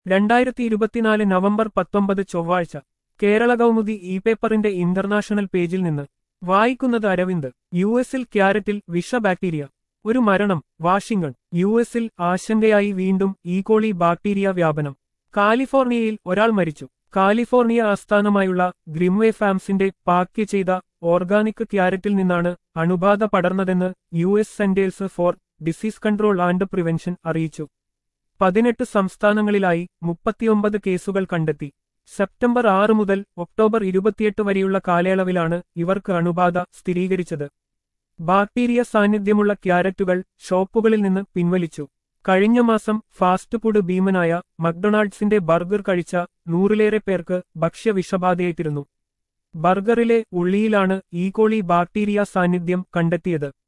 രണ്ടായിരത്തി ഇരുപത്തിനാല് നവംബർ പത്തൊമ്പത് ചൊവ്വാഴ്ച കേരള കൗമുദി ഇ പേപ്പറിന്റെ ഇന്റർനാഷണൽ പേജിൽ നിന്ന് വായിക്കുന്നത് അരവിന്ദ് യു എസിൽ ക്യാരറ്റിൽ വിഷ ബാക്ടീരിയ ഒരു മരണം വാഷിംഗ്ടൺ യു എസിൽ ആശങ്കയായി വീണ്ടും ഈകോളി ബാക്ടീരിയ വ്യാപനം കാലിഫോർണിയയിൽ ഒരാൾ മരിച്ചു കാലിഫോർണിയ ആസ്ഥാനമായുള്ള ഗ്രിംവേ ഫാംസിന്റെ പാക്ക് ചെയ്ത ഓർഗാനിക് ക്യാരറ്റിൽ നിന്നാണ് അണുബാധ പടർന്നതെന്ന് U S centers for disease control and prevention അറിയിച്ചു പതിനെട്ട് സംസ്ഥാനങ്ങളിലായി മുപ്പത്തിയൊമ്പത് കേസുകൾ കണ്ടെത്തി സെപ്റ്റംബർ ആറ് മുതൽ ഒക്ടോബർ ഇരുപത്തിയെട്ട് വരെയുള്ള കാലയളവിലാണ് ഇവർക്ക് അണുബാധ സ്ഥിരീകരിച്ചത് ബാക്ടീരിയ സാന്നിധ്യമുള്ള ക്യാരറ്റുകൾ ഷോപ്പുകളിൽ നിന്ന് പിൻവലിച്ചു കഴിഞ്ഞ മാസം ഫാസ്റ്റ് ഫുഡ് ഭീമനായ മക്ഡൊണാൾഡ്സിന്റെ ബർഗർ കഴിച്ച നൂറിലേറെ പേർക്ക് ഭക്ഷ്യവിഷബാധയേറ്റിരുന്നു ബർഗറിലെ ഉള്ളിയിലാണ് ഈകോളി ബാക്ടീരിയ സാന്നിധ്യം കണ്ടെത്തിയത്